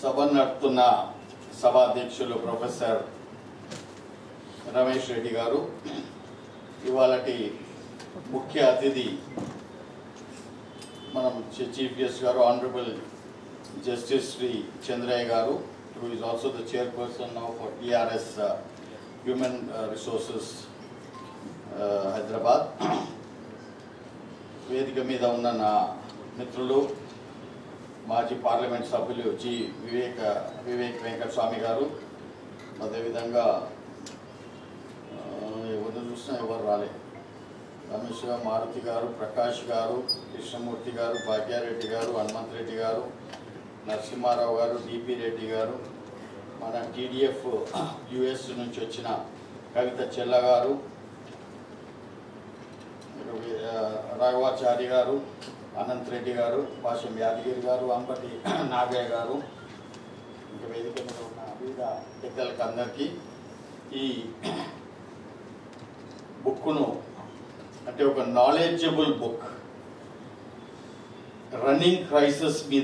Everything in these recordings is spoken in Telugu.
సభ నడుపుతున్న సభాధ్యక్షులు ప్రొఫెసర్ రమేష్ రెడ్డి గారు ఇవాళటి ముఖ్య అతిథి మనం చీ- చీఫ్ గెస్ట్ గారు honourable justice Shri Chandraiah garu who is also the chairperson of TRS human resources Hyderabad వేదిక మీద ఉన్న నా మిత్రులు మాజీ పార్లమెంట్ సభ్యులు జి వివేక వివేక్ వెంకట స్వామి గారు అదేవిధంగా ఆ, ఎవరిని చూసినా ఎవరు రాలే రమేష్ గారు మారుతి గారు ప్రకాష్ గారు కృష్ణమూర్తి గారు భాగ్యారెడ్డి గారు హనుమంత్ రెడ్డి గారు నరసింహారావు గారు డిపి రెడ్డి గారు మన టీడీఎఫ్ యుఎస్ నుంచి వచ్చిన కవిత చెల్ల గారు ఆ, రాఘవాచారి గారు అనంత్ రెడ్డి గారు భాష్యం యాదగిరి గారు అంబటి నాగయ్య గారు ఇంకా వేదిక మీద ఉన్న వివిధ పెద్దలకు అందరికీ ఈ బుక్ను అంటే ఒక నాలెడ్జబుల్ బుక్ రన్నింగ్ క్రైసిస్ మీద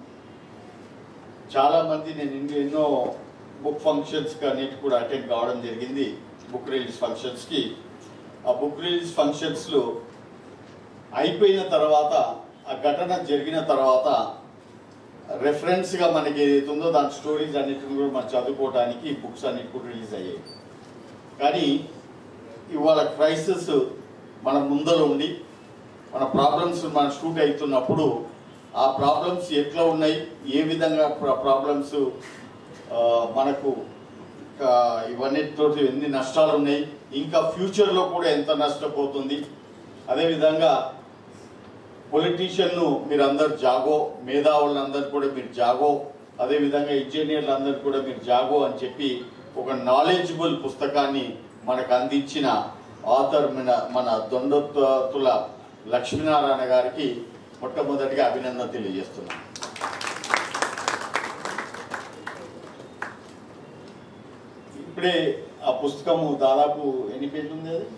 చాలామంది నేను ఎన్నో- ఎన్నో బుక్ ఫంక్షన్స్కి అన్నిటి కూడా అటెండ్ కావడం జరిగింది బుక్ రిలీజ్ ఫంక్షన్స్కి ఆ బుక్ రిలీజ్ ఫంక్షన్స్లో అయిపోయిన తర్వాత ఆ ఘటన జరిగిన తర్వాత రెఫరెన్స్గా మనకి ఏదైతే ఉందో దాని స్టోరీస్ అన్నిటిని కూడా మనం చదువుకోవడానికి బుక్స్ అన్నిటి కూడా రిలీజ్ అయ్యాయి కానీ ఇవాళ క్రైసిస్ మన ముందర ఉండి మన ప్రాబ్లమ్స్ మన షూట్ అవుతున్నప్పుడు ఆ ప్రాబ్లమ్స్ ఎట్లా ఉన్నాయి ఏ విధంగా ప్రాబ్లమ్స్ మనకు ఇంకా ఇవన్నిటితో ఎన్ని నష్టాలు ఉన్నాయి ఇంకా ఫ్యూచర్లో కూడా ఎంత నష్టపోతుంది అదేవిధంగా పొలిటీషియన్ను మీరు అందరు జాగో మేధావులందరూ కూడా మీరు జాగో అదేవిధంగా ఇంజనీర్లు అందరూ కూడా మీరు జాగో అని చెప్పి ఒక నాలెడ్జబుల్ పుస్తకాన్ని మనకు అందించిన ఆథర్ మన మన దొండతుల లక్ష్మీనారాయణ గారికి మొట్టమొదటిగా అభినందన తెలియజేస్తున్నాను ఇప్పుడే ఆ పుస్తకము దాదాపు ఎన్ని పేజీలు ఉంది అది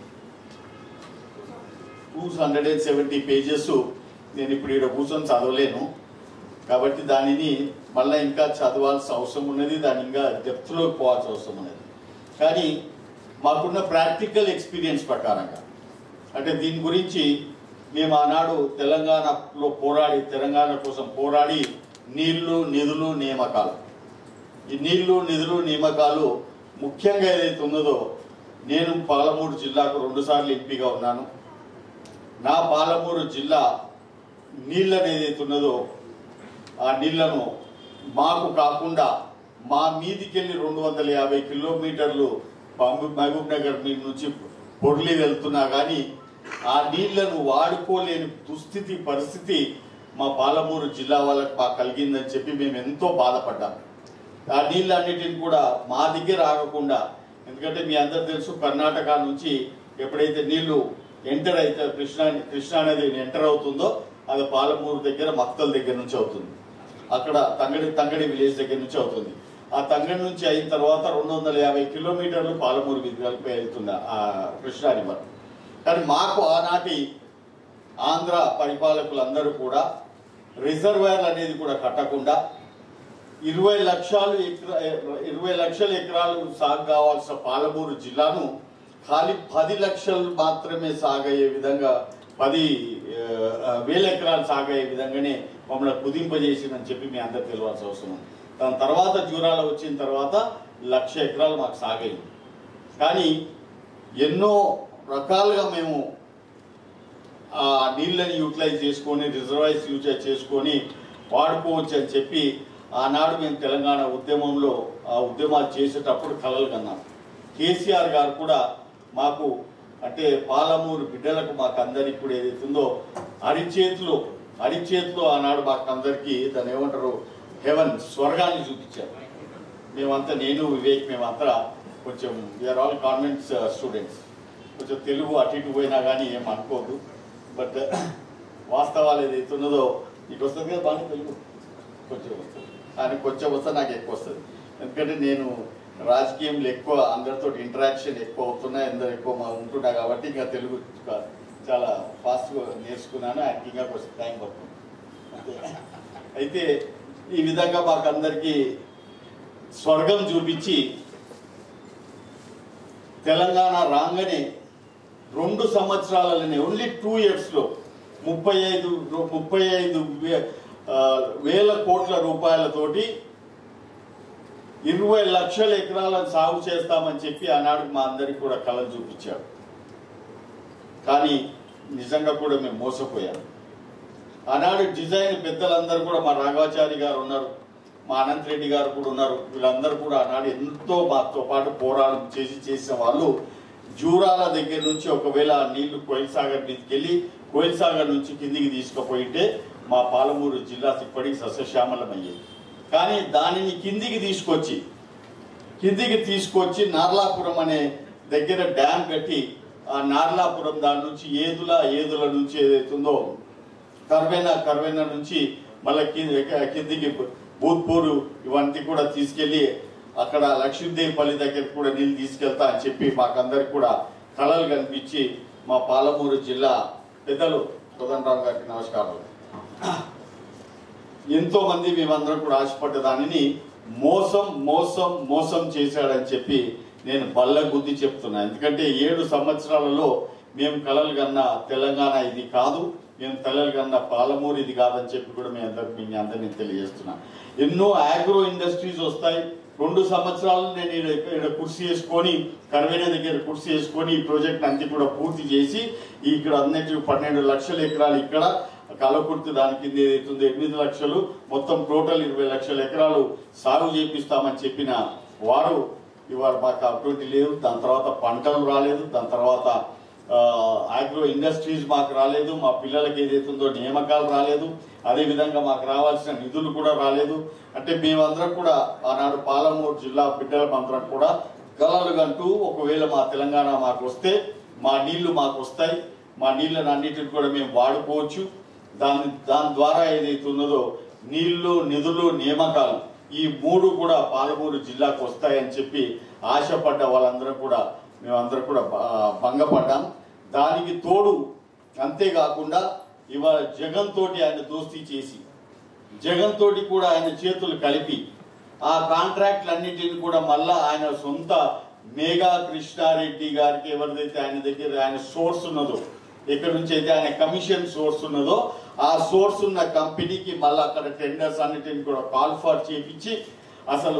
two hundred and seventy pages నేను ఇప్పుడు ఇక్కడ కూర్చొని చదవలేను కాబట్టి దానిని మళ్ళీ ఇంకా చదవాల్సిన అవసరం ఉన్నది దాని ఇంకా డెప్త్లోకి పోవాల్సిన అవసరం ఉన్నది కానీ మాకున్న ప్రాక్టికల్ ఎక్స్పీరియన్స్ ప్రకారంగా అంటే దీని గురించి మేము ఆనాడు తెలంగాణలో పోరాడి తెలంగాణ కోసం పోరాడి నీళ్లు నిధులు నియామకాలు ఈ నీళ్లు నిధులు నియామకాలు ముఖ్యంగా ఏదైతే ఉన్నదో నేను పాలమూరు జిల్లాకు రెండుసార్లు ఎంపీగా ఉన్నాను నా పాలమూరు జిల్లా నీళ్ళని ఏదైతే ఉన్నదో ఆ నీళ్లను మాకు కాకుండా మా మీదికెళ్ళి రెండు వందల యాభై కిలోమీటర్లు మహబూబ్ మహబూబ్ నగర్ మీ నుంచి పొర్లి వెళ్తున్నా కానీ ఆ నీళ్లను వాడుకోలేని దుస్థితి పరిస్థితి మా పాలమూరు జిల్లా వాళ్ళకి మాకు కలిగిందని చెప్పి మేము ఎంతో బాధపడ్డాం ఆ నీళ్ళన్నిటిని కూడా మా దగ్గర ఆగకుండా ఎందుకంటే మీ అందరు తెలుసు కర్ణాటక నుంచి ఎప్పుడైతే నీళ్లు ఎంటర్ అయితే కృష్ణా కృష్ణా నది ఎంటర్ అవుతుందో అది పాలమూరు దగ్గర మక్తల్ దగ్గర నుంచి అవుతుంది అక్కడ తంగడి తంగడి విలేజ్ దగ్గర నుంచి అవుతుంది ఆ తంగడి నుంచి అయిన తర్వాత రెండు వందల యాభై కిలోమీటర్లు పాలమూరు విద్యాలకు వెళ్తుంది ఆ కృష్ణా రివర్ కానీ మాకు ఆనాటి ఆంధ్ర పరిపాలకులందరూ కూడా రిజర్వాయర్ అనేది కూడా కట్టకుండా ఇరవై లక్షలు ఎకరా ఇరవై లక్షల ఎకరాలు సాగు కావాల్సిన పాలమూరు జిల్లాను ఖాళీ పది లక్షలు మాత్రమే సాగయ్యే విధంగా పది ఆ, వేల ఎకరాలు సాగయ్యే విధంగానే మమ్మల్ని కుదింపజేసిందని చెప్పి మీ అందరు తెలియాల్సిన అవసరం ఉంది. దాని తర్వాత జూరాల వచ్చిన తర్వాత లక్ష ఎకరాలు మాకు సాగాయి కానీ ఎన్నో రకాలుగా మేము ఆ నీళ్ళని యూటిలైజ్ చేసుకొని రిజర్వాయర్స్ యూటిలైజ్ చేసుకొని వాడుకోవచ్చు అని చెప్పి ఆనాడు మేము తెలంగాణ ఉద్యమంలో ఆ ఉద్యమాలు చేసేటప్పుడు కలలు కన్నాం కేసీఆర్ గారు కూడా మాకు అంటే పాలమూరు బిడ్డలకు మాకు అందరికి కూడా ఏదైతుందో అరిచేతిలో అరిచేతిలో ఆనాడు మాకు అందరికీ దాన్ని ఏమంటారు హెవెన్ స్వర్గాన్ని చూపించారు మేమంతా నేను వివేక్ మేమంతా కొంచెం వీఆర్ ఆల్ కాన్వెంట్స్ స్టూడెంట్స్ కొంచెం తెలుగు అటు ఇటు పోయినా కానీ ఏం అనుకోదు బట్ వాస్తవాలు ఏదైతే ఉన్నదో నీకు వస్తుంది కదా బాగా తెలుగు కొంచెం వస్తుంది కానీ కొంచెం వస్తే నాకు ఎక్కువ వస్తుంది ఎందుకంటే నేను రాజకీయంలో ఎక్కువ అందరితో ఇంటరాక్షన్ ఎక్కువ అవుతున్నా అందరు ఎక్కువ మా ఉంటున్నా కాబట్టి ఇంకా తెలుగు చా- చాలా ఫాస్ట్గా నేర్చుకున్నాను ఆయనకి ఇంకా కొంచెం టైం పడుతుంది అంతే. అయితే ఈ విధంగా మాకందరికీ స్వర్గం చూపించి తెలంగాణ రాగానే రెండు సంవత్సరాలనే ఓన్లీ టూ ఇయర్స్లో ముప్పై ఐదు ముప్పై ఐదు వే- ఆ, వేల కోట్ల రూపాయలతోటి ఇరవై లక్షల ఎకరాలను సాగు చేస్తామని చెప్పి ఆనాడు మా అందరికి కూడా కళ చూపించాడు కానీ నిజంగా కూడా మేము మోసపోయాం ఆనాడు డిజైన్ పెద్దలందరూ కూడా మా రాఘవాచారి గారు ఉన్నారు మా అనంత్ రెడ్డి గారు కూడా ఉన్నారు వీళ్ళందరూ కూడా ఆనాడు ఎంతో మాతో పాటు పోరాటం చేసి చేసిన వాళ్ళు జూరాల దగ్గర నుంచి ఒకవేళ ఆ నీళ్లు కోయిల్ సాగర్ మీదకి వెళ్ళి కోయిల్ సాగర్ నుంచి కిందికి తీసుకుపోయింటే మా పాలమూరు జిల్లా ఇప్పటికి సస్యశ్యామలం అయ్యేది కానీ దానిని కిందికి తీసుకొచ్చి కిందికి తీసుకొచ్చి నార్లాపురం అనే దగ్గర డ్యామ్ కట్టి ఆ నార్లాపురం దాని నుంచి ఏదుల ఏదుల నుంచి ఏదైతుందో కర్వేనా కర్వేనా నుంచి మళ్ళీ కింది కిందికి భూత్పూరు ఇవన్నీ కూడా తీసుకెళ్లి అక్కడ లక్ష్మీదేవిపల్లి దగ్గర కూడా నీళ్ళు తీసుకెళ్తా అని చెప్పి మాకందరికి కూడా కళలు కనిపించి మా పాలమూరు జిల్లా పెద్దలు కోదండరావు గారికి నమస్కారాలు ఎంతో మంది మేమందరం కూడా ఆశపడ్డ దానిని మోసం మోసం మోసం చేశాడని చెప్పి నేను బల్ల గుద్ది చెప్తున్నా ఎందుకంటే ఏడు సంవత్సరాలలో మేము కలలు కన్నా తెలంగాణ ఇది కాదు మేము కలలు కన్నా పాలమూరు ఇది కాదని చెప్పి కూడా మేము అందరికి మీ అందరినీ తెలియజేస్తున్నా ఎన్నో ఆగ్రో ఇండస్ట్రీస్ వస్తాయి రెండు సంవత్సరాలు నేను ఈడ ఇక్కడ కుర్సీ వేసుకొని కరవేన దగ్గర కుర్సీ వేసుకొని ఈ ప్రాజెక్ట్ అంతా కూడా పూర్తి చేసి ఇక్కడ అన్నిటి పన్నెండు లక్షల ఎకరాలు ఇక్కడ కలకుర్తి దాని కింద ఏదైతుందో ఎనిమిది లక్షలు మొత్తం టోటల్ ఇరవై లక్షల ఎకరాలు సాగు చేపిస్తామని చెప్పిన వారు ఇవాళ మాకు అటువంటి లేవు దాని తర్వాత పంటలు రాలేదు దాని తర్వాత ఆగ్రో ఇండస్ట్రీస్ మాకు రాలేదు మా పిల్లలకి ఏదైతుందో నియామకాలు రాలేదు అదే విధంగా మాకు రావాల్సిన నిధులు కూడా రాలేదు అంటే మేమందరం కూడా ఆనాడు పాలమూరు జిల్లా బిడ్డలమందరం కూడా కలలు కంటూ ఒకవేళ మా తెలంగాణ మాకు వస్తే మా నీళ్లు మాకు వస్తాయి మా నీళ్ళని అన్నిటిని కూడా మేము వాడుకోవచ్చు దాని దాని ద్వారా ఏదైతే ఉన్నదో నీళ్లు నిధులు నియామకాలు ఈ మూడు కూడా పాలమూరు జిల్లాకు వస్తాయని చెప్పి ఆశపడ్డ వాళ్ళందరం కూడా మేమందరం కూడా బ- భంగపడ్డాం దానికి తోడు అంతేకాకుండా ఇవాళ జగన్ తోటి ఆయన దోస్తీ చేసి జగన్ తోటి కూడా ఆయన చేతులు కలిపి ఆ కాంట్రాక్ట్లన్నింటిని కూడా మళ్ళా ఆయన సొంత మేఘా కృష్ణారెడ్డి గారికి ఎవరిదైతే ఆయన దగ్గర ఆయన సోర్స్ ఉన్నదో ఎక్కడి నుంచి అయితే ఆయన కమిషన్ సోర్స్ ఉన్నదో ఆ సోర్స్ ఉన్న కంపెనీకి మళ్ళీ అక్కడ టెండర్స్ అన్నిటిని కూడా కాల్ ఫర్ చేపించి అసలు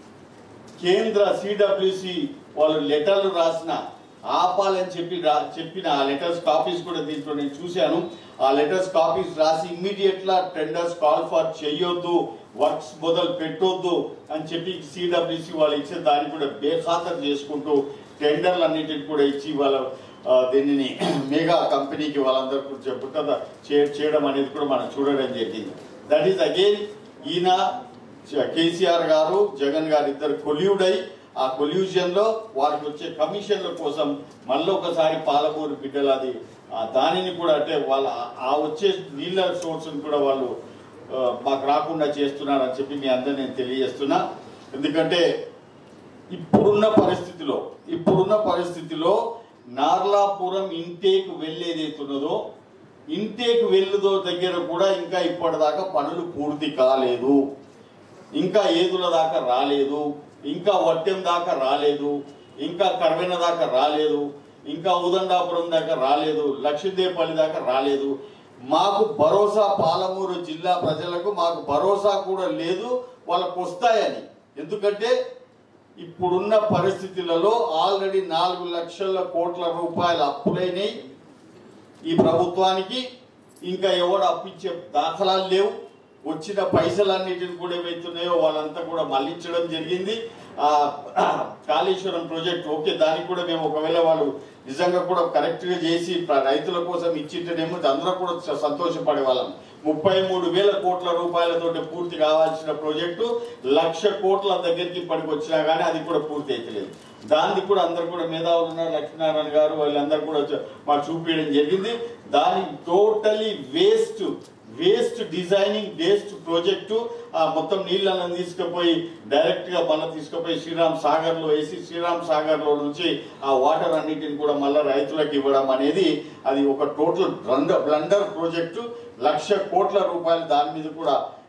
కేంద్ర సిడబ్ల్యూసి వాళ్ళు లెటర్లు రాసిన ఆపాలని చెప్పి రా- చెప్పిన ఆ లెటర్స్ కాపీస్ కూడా దీంట్లో నేను చూశాను ఆ లెటర్స్ కాపీస్ రాసి immediately tenders call for చేయొద్దు వర్క్స్ మొదలు పెట్టొద్దు అని చెప్పి సిడబ్ల్యూసి వాళ్ళు ఇచ్చే దాన్ని కూడా బేఖాతరు చేసుకుంటూ టెండర్లు అన్నిటిని కూడా ఇచ్చి వాళ్ళ ఆ, దీనిని మెగా కంపెనీకి వాళ్ళందరూ కూడా చెప్పుకుంటా చే- చేయడం అనేది కూడా మనం చూడడం జరిగింది దట్ ఈస్ అగైన్ ఈయన చ- కేసీఆర్ గారు జగన్ గారు ఇద్దరు కొల్యూడై ఆ కొల్యూజన్ లో వారికి వచ్చే కమిషన్ల కోసం మళ్ళీ ఒకసారి పాలమూరు బిడ్డలది ఆ దానిని కూడా అంటే వాళ్ళ ఆ- ఆ వచ్చే నీళ్ళ సోర్స్ కూడా వాళ్ళు ఆ, మాకు రాకుండా చేస్తున్నారని చెప్పి మీ అందరు నేను తెలియజేస్తున్నా ఎందుకంటే ఇప్పుడున్న పరిస్థితిలో ఇప్పుడున్న పరిస్థితిలో నార్లాపురం ఇంటేక్ వెళ్ళేదైతున్నదో ఇంటేక్ వెళ్ళుదో దగ్గర కూడా ఇంకా ఇప్పటిదాకా పనులు పూర్తి కాలేదు ఇంకా ఏదుల దాకా రాలేదు ఇంకా వట్టెం దాకా రాలేదు ఇంకా కర్వెన దాకా రాలేదు ఇంకా ఉదండాపురం దాకా రాలేదు లక్ష్మీదేవపల్లి దాకా రాలేదు మాకు భరోసా పాలమూరు జిల్లా ప్రజలకు మాకు భరోసా కూడా లేదు వాళ్ళకు వస్తాయని ఎందుకంటే ఇప్పుడున్న పరిస్థితులలో ఆల్రెడీ నాలుగు లక్షల కోట్ల రూపాయల అప్పులైనాయి ఈ ప్రభుత్వానికి ఇంకా ఎవడు అప్పించే దాఖలాలు లేవు వచ్చిన పైసలన్నిటిని కూడా ఏవైతున్నాయో వాళ్ళంతా కూడా మళ్లించడం జరిగింది ఆ కాళేశ్వరం ప్రాజెక్ట్ ఓకే దానికి కూడా మేము ఒకవేళ వాళ్ళు నిజంగా కూడా కరెక్ట్ గా చేసి ప్ర- రైతుల కోసం ఇచ్చింటేనేమో అందరూ కూడా స- సంతోషపడే వాళ్ళం ముప్పై మూడు వేల కోట్ల రూపాయలతో పూర్తి కావాల్సిన ప్రాజెక్టు లక్ష కోట్ల దగ్గరికి ఇప్పటికి వచ్చినా కానీ అది కూడా పూర్తి అవుతలేదు దానికి కూడా అందరు కూడా మేధావులు ఉన్నారు లక్ష్మీనారాయణ గారు వాళ్ళందరూ కూడా చ- మాకు చూపించడం జరిగింది దాని totally waste waste designing waste project ఆ మొత్తం నీళ్ళని తీసుకుపోయి డైరెక్ట్ గా మళ్ళీ తీసుకుపోయి శ్రీరామ్ సాగర్ లో వేసి శ్రీరామ్ సాగర్ లో నుంచి ఆ వాటర్ అన్నిటిని కూడా మళ్ళీ రైతులకు ఇవ్వడం అనేది అది ఒక total blunder blunder project lakh కోట్ల రూపాయలు దాని మీద కూడా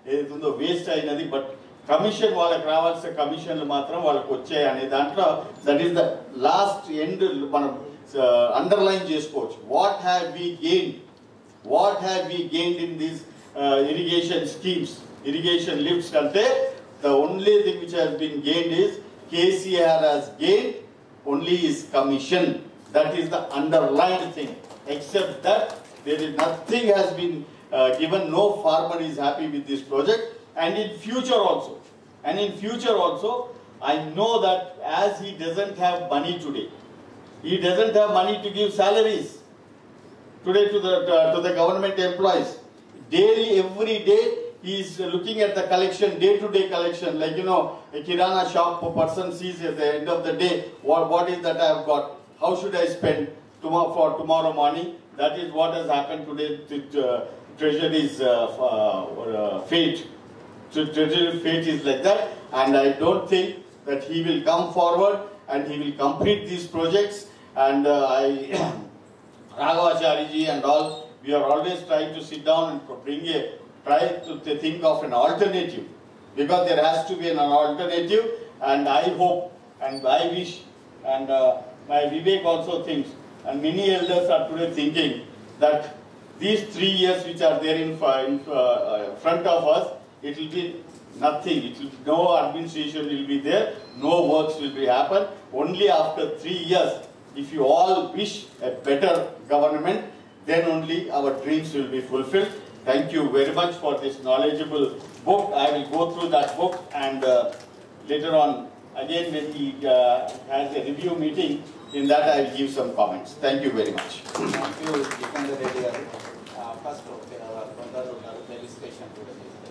ఏదైతుందో వేస్ట్ అయినది బట్ కమిషన్ వాళ్ళకి రావాల్సిన కమిషన్లు మాత్రం వాళ్ళకి వచ్చాయి అనే దాంట్లో that is the last end మనం అండర్లైన్ చేసుకోవచ్చు what have we gain what have we gained in these irrigation schemes irrigation lifts అంటే the only thing which has been gained is KCR has gained only is commission. That is the underlined thing. Except that there is nothing has been uh, given. No farmer is happy with this project. And in future also, and in future also, I know that as he doesn't have money today, he doesn't have money to give salaries today to the to the government employees. Daily, every day, he is looking at the collection, day-to-day collection. Like you know, a kirana shop person sees at the end of the day what what is that I have got. How should I spend tomorrow for tomorrow morning? That is what has happened today. To, uh, treasury's uh, f- uh, uh, fate. So treasury fate is like that, and I don't think that he will come forward and he will complete these projects. And uh, I. Raghavacharya ji and all, we are always trying to sit down and bring a, try to th- think of an alternative. Because there has to be an alternative and I hope and I wish and uh, my Vivek also thinks and many elders are today thinking that these three years which are there in, fr- in uh, uh, front of us, it will be nothing. It will no administration will be there, no works will be happen. Only after three years, if you all wish a better government, then only our dreams will be fulfilled. Thank you very much for this knowledgeable book. I will go through that book and uh, later on, again when he uh, has a review meeting, in that I will give some comments. Thank you very much. Thank you Jitender Reddy garu first కొందరు ఉన్నారు రిజిస్ట్రేషన్ కూడా చేశారు